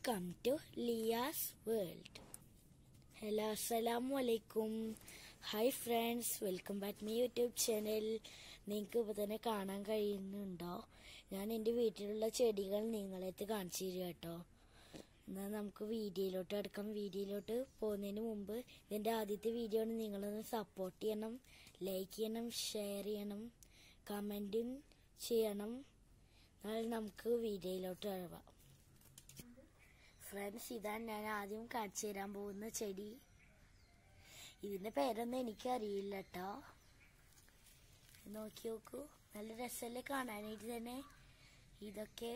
welcome to Liyas world hello അസ്സലാമു അലൈക്കും hi friends welcome back my YouTube channel നിങ്ങൾക്ക് ഇപ്പോൾ തന്നെ കാണാൻ കഴിയുന്നുണ്ടോ ഞാൻ എൻ്റെ വീട്ടിലുള്ള ചെടികൾ നിങ്ങളെത്ത് കാണിച്ചു തരിക കേട്ടോ എന്നാൽ നമുക്ക് വീഡിയോയിലോട്ട് എടുക്കാം വീഡിയോയിലോട്ട് പോകുന്നതിന് മുമ്പ് ഇതിൻ്റെ ആദ്യത്തെ വീഡിയോ ആണ് നിങ്ങളൊന്ന് സപ്പോർട്ട് ചെയ്യണം ലൈക്ക് ചെയ്യണം ഷെയർ ചെയ്യണം കമൻറ്റും ചെയ്യണം എന്നാൽ നമുക്ക് വീഡിയോയിലോട്ട് പോകാം ഫ്രണ്ട്സ് ഇതാണ് ഞാൻ ആദ്യം കാണിച്ചു തരാൻ പോകുന്ന ചെടി ഇതിന്റെ പേരൊന്നും എനിക്കറിയില്ല കേട്ടോ നോക്കി നോക്കൂ നല്ല രസമല്ലേ കാണാനായിട്ട് തന്നെ ഇതൊക്കെ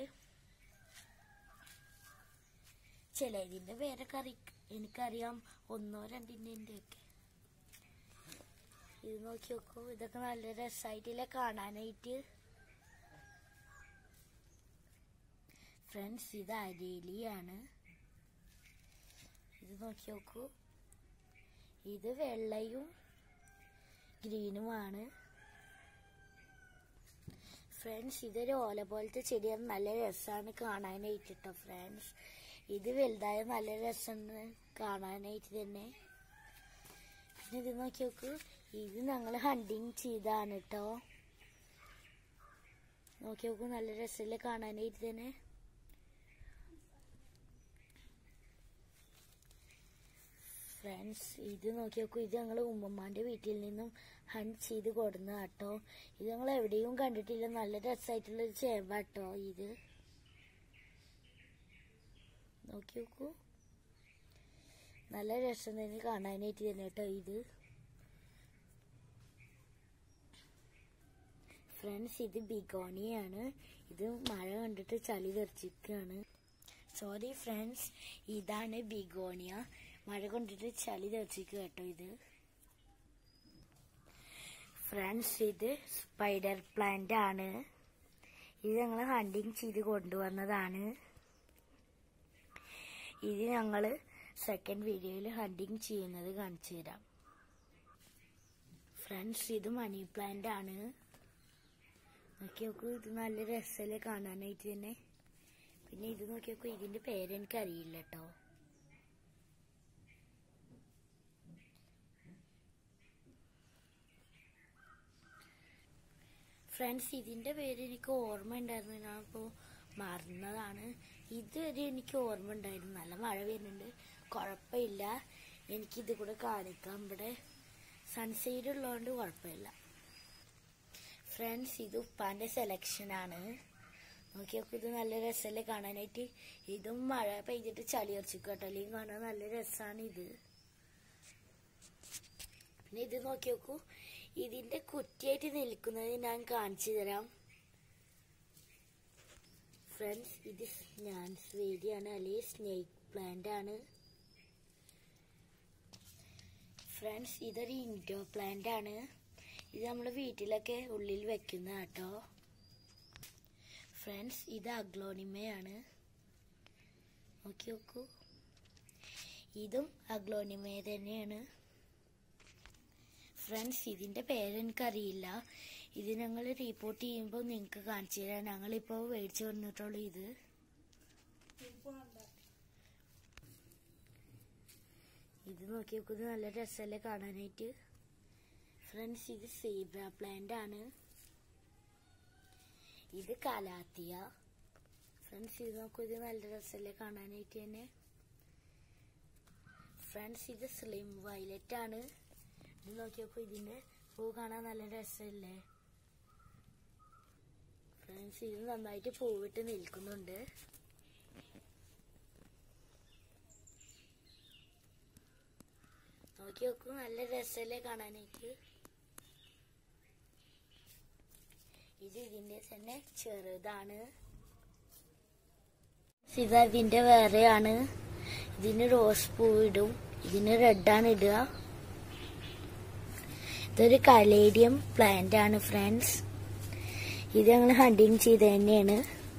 ചില ഇതിന്റെ പേരൊക്കെ അറി എനിക്കറിയാം ഒന്നോ രണ്ടിൻ്റെ ഒക്കെ ഇത് നോക്കി നോക്കൂ ഇതൊക്കെ നല്ല രസമായിട്ടില്ല കാണാനായിട്ട് ഫ്രണ്ട്സ് ഇത് അരേലിയാണ് ഇത് നോക്കി നോക്കൂ ഇത് വെള്ളയും ഗ്രീനുമാണ് ഫ്രണ്ട്സ് ഇതൊരു ഓല പോലത്തെ ചെടിയാണ് നല്ല രസമാണ് കാണാനായിട്ട് കേട്ടോ ഫ്രണ്ട്സ് ഇത് വലുതായ നല്ല രസമാണ് കാണാനായിട്ട് തന്നെ പിന്നെ ഇത് നോക്കി നോക്കൂ ഇത് ഞങ്ങൾ ഹണ്ടിങ് ചെയ്താണ് കേട്ടോ നോക്കി നോക്കൂ നല്ല രസമില്ല കാണാനായിട്ട് തന്നെ ഫ്രണ്ട്സ് ഇത് നോക്കി നോക്കൂ ഇത് ഞങ്ങൾ ഉമ്മമ്മാന്റെ വീട്ടിൽ നിന്നും ഹണ്ട് ചെയ്ത് കൊടുന്ന കേട്ടോ ഇത് ഞങ്ങൾ എവിടെയും കണ്ടിട്ടില്ല നല്ല രസമായിട്ടുള്ള ഒരു ചേമ്പാട്ടോ ഇത് നോക്കി നോക്കൂ നല്ല രസം തന്നെ കാണാനായിട്ട് തന്നെ കേട്ടോ ഇത് ഫ്രണ്ട്സ് ഇത് ബിഗോണിയാണ് ഇത് മഴ കണ്ടിട്ട് ചളി തെറിച്ചിരിക്കുകയാണ് സോറി ഫ്രണ്ട്സ് ഇതാണ് ബിഗോണിയ മഴ കൊണ്ടിട്ട് ചളി തെറിച്ചിരിക്കുക കേട്ടോ ഇത് ഫ്രണ്ട്സ് ഇത് സ്പൈഡർ പ്ലാന്റ് ആണ് ഇത് ഞങ്ങൾ ഹണ്ടിങ് ചെയ്ത് കൊണ്ടുവന്നതാണ് ഇത് ഞങ്ങൾ സെക്കൻഡ് വീഡിയോയിൽ ഹണ്ടിങ് ചെയ്യുന്നത് കാണിച്ചു തരാം ഫ്രണ്ട്സ് ഇത് മണി പ്ലാന്റ് ആണ് നോക്കി നോക്കൂ ഇത് നല്ല രസമല്ലേ കാണാനായിട്ട് തന്നെ പിന്നെ ഇത് നോക്കി നോക്കൂ ഇതിന്റെ പേരെനിക്ക് അറിയില്ല കേട്ടോ ഫ്രണ്ട്സ് ഇതിന്റെ പേര് എനിക്ക് ഓർമ്മ ഉണ്ടായിരുന്നു ഞാൻ ഇപ്പോൾ മറന്നതാണ് ഇതുവരെ എനിക്ക് ഓർമ്മ ഉണ്ടായിരുന്നു നല്ല മഴ വരുന്നുണ്ട് കുഴപ്പമില്ല എനിക്കിത് കൂടെ കാണിക്കാം ഇവിടെ സൺസൈഡ് ഉള്ളതുകൊണ്ട് കുഴപ്പമില്ല ഫ്രണ്ട്സ് ഇത് ഉപ്പാന്റെ സെലക്ഷൻ ആണ് നോക്കി നോക്കി ഇത് നല്ല രസമല്ലേ കാണാനായിട്ട് ഇതും മഴ പെയ്തിട്ട് ചളി ഉറച്ചിക്കും കേട്ടോ അല്ലെങ്കിൽ കാണാൻ നല്ല രസമാണ് ഇത് പിന്നെ ഇത് നോക്കി നോക്കൂ ഇതിന്റെ കുറ്റിയായിട്ട് നിൽക്കുന്നത് ഞാൻ കാണിച്ചു തരാം ഫ്രണ്ട്സ് ഇത് ഞാൻ വേദിയാണ് അല്ലെങ്കിൽ സ്നേക്ക് പ്ലാന്റ് ആണ് ഫ്രണ്ട്സ് ഇതൊരു ഇൻഡോർ പ്ലാന്റ് ആണ് ഇത് നമ്മുടെ വീട്ടിലൊക്കെ ഉള്ളിൽ വെക്കുന്ന കേട്ടോ ഫ്രണ്ട്സ് ഇത് അഗ്ലോണിമയാണ് നോക്കി നോക്കൂ ഇതും അഗ്ലോണിമയ തന്നെയാണ് ഫ്രണ്ട്സ് ഇതിന്റെ പേര് എനിക്കറിയില്ല ഇത് ഞങ്ങൾ റിപ്പോർട്ട് ചെയ്യുമ്പോൾ നിങ്ങൾക്ക് കാണിച്ചു തരാം ഞങ്ങളിപ്പോൾ മേടിച്ചു വന്നിട്ടുള്ളൂ ഇത് ഇത് നോക്കി നോക്കുന്നത് നല്ല രസമല്ലേ കാണാനായിട്ട് ഫ്രണ്ട്സ് ഇത് സീബ്ര പ്ലാന്റ് ആണ് ഇത് കലാത്തിയ ഫ്രണ്ട്സ് ഇത് നോക്കൂ ഇത് നല്ല രസമല്ലേ കാണാനായിട്ട് തന്നെ ഫ്രണ്ട്സ് ഇത് സ്ലിം വയലറ്റ് ആണ് ഇത് നോക്കിയപ്പോ ഇതിന്റെ പൂ കാണാൻ നല്ല രസമല്ലേ ഫ്രണ്ട്സ് ഇത് നന്നായിട്ട് പൂവിട്ട് നിൽക്കുന്നുണ്ട് നോക്കി നോക്കൂ നല്ല രസമല്ലേ കാണാനായിട്ട് ഇത് ഇതിന്റെ തന്നെ ചെറുതാണ് ഇത് അതിന്റെ വേറെയാണ് ഇതിന് റോസ് പൂ ഇടും ഇതിന് റെഡാണ് ഇടുക ഇതൊരു കലേഡിയം പ്ലാന്റ് ആണ് ഫ്രണ്ട്സ് ഇത് ഞങ്ങൾ ഹണ്ടിങ് ചെയ്ത് തന്നെയാണ്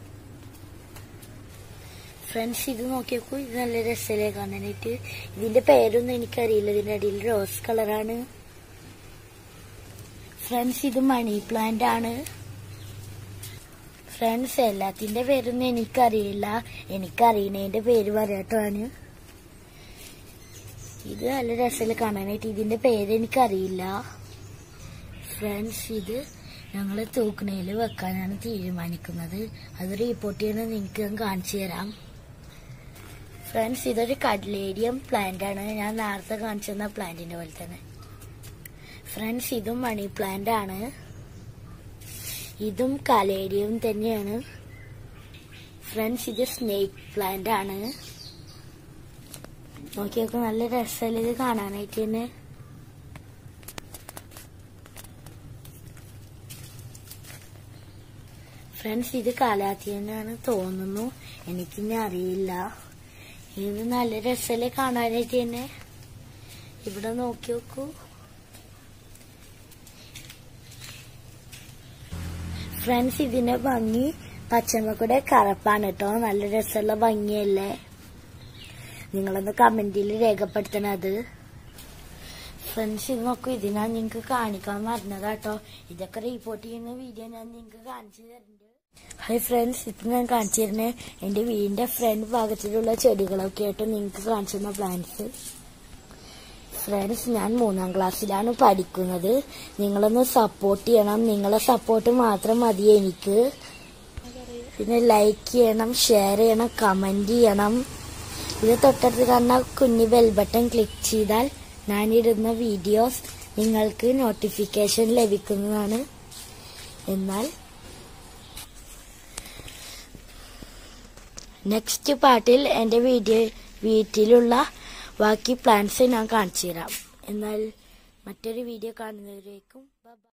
ഫ്രണ്ട്സ് ഇത് നോക്കിയപ്പോ ഇത് നല്ല രസമല്ലേ കാണാനായിട്ട് ഇതിന്റെ പേരൊന്നും എനിക്കറിയില്ല ഇതിന്റെ അടിയിൽ റോസ് കളറാണ് ഫ്രണ്ട്സ് ഇത് മണി പ്ലാന്റ് ആണ് ഫ്രണ്ട്സ് എല്ലാത്തിന്റെ പേരൊന്നും എനിക്കറിയില്ല എനിക്കറിയണതിന്റെ പേര് പറയാട്ടാണ് ഇത് നല്ല രസത്തിൽ കാണാനായിട്ട് ഇതിന്റെ പേര് എനിക്കറിയില്ല ഫ്രണ്ട്സ് ഇത് ഞങ്ങൾ തൂക്കണയിൽ വെക്കാനാണ് തീരുമാനിക്കുന്നത് അത് റിപ്പോർട്ട് ചെയ്യണത് നിങ്ങൾക്ക് ഞാൻ കാണിച്ചു തരാം ഫ്രണ്ട്സ് ഇതൊരു കഡ്ലേരിയം പ്ലാന്റ് ആണ് ഞാൻ നേരത്തെ കാണിച്ചു തന്ന പ്ലാന്റിന്റെ പോലെ തന്നെ ഫ്രണ്ട്സ് ഇതും മണി പ്ലാന്റ് ആണ് ഇതും കലേരിയം തന്നെയാണ് ഫ്രണ്ട്സ് ഇത് സ്നേക്ക് പ്ലാന്റ് ആണ് നോക്കിയൊക്കെ നല്ല രസമല്ല ഇത് കാണാനായിട്ട് തന്നെ ഫ്രണ്ട്സ് ഇത് കാലാത്തിയെന്നാണ് തോന്നുന്നു എനിക്കിനി അറിയില്ല ഇത് നല്ല രസമല്ലേ കാണാനായിട്ട് തന്നെ ഇവിടെ നോക്കി നോക്കൂ ഫ്രണ്ട്സ് ഇതിന്റെ ഭംഗി പച്ചമക്കൂടെ കറുപ്പാണ് കേട്ടോ നല്ല രസമുള്ള ഭംഗിയല്ലേ നിങ്ങളൊന്ന് കമന്റിൽ രേഖപ്പെടുത്തണം അത് ഫ്രണ്ട്സ് ഇത് നോക്കൂ ഇത് ഞാൻ നിങ്ങൾക്ക് കാണിക്കാൻ മറന്നതാ കേട്ടോ ഇതൊക്കെ റിപ്പോർട്ട് ചെയ്യുന്ന വീഡിയോ ഞാൻ നിങ്ങൾക്ക് കാണിച്ചു തരുന്നുണ്ട് ഹായ് ഫ്രണ്ട്സ് ഇത് ഞാൻ കാണിച്ചു തരുന്നത് എന്റെ വീടിന്റെ ഫ്രണ്ട് ഭാഗത്തിലുള്ള ചെടികളൊക്കെ ആയിട്ട് നിങ്ങൾക്ക് കാണിച്ചു തന്ന പ്ലാന്റ്സ് ഫ്രണ്ട്സ് ഞാൻ മൂന്നാം ക്ലാസ്സിലാണ് പഠിക്കുന്നത് നിങ്ങളൊന്ന് സപ്പോർട്ട് ചെയ്യണം നിങ്ങളെ സപ്പോർട്ട് മാത്രം മതി എനിക്ക് പിന്നെ ലൈക്ക് ചെയ്യണം ഷെയർ ചെയ്യണം കമന്റ് ചെയ്യണം ഇത് തൊട്ടടുത്ത് കാണുന്ന കുഞ്ഞി ബെൽ ബട്ടൺ ക്ലിക്ക് ചെയ്താൽ ഞാനിടുന്ന വീഡിയോസ് നിങ്ങൾക്ക് നോട്ടിഫിക്കേഷൻ ലഭിക്കുന്നതാണ് എന്നാൽ നെക്സ്റ്റ് പാർട്ടിൽ എൻ്റെ വീഡിയോ വീട്ടിലുള്ള ബാക്കി പ്ലാൻസ് ഞാൻ കാണിച്ചു തരാം എന്നാൽ മറ്റൊരു വീഡിയോ കാണുന്നവരേക്കും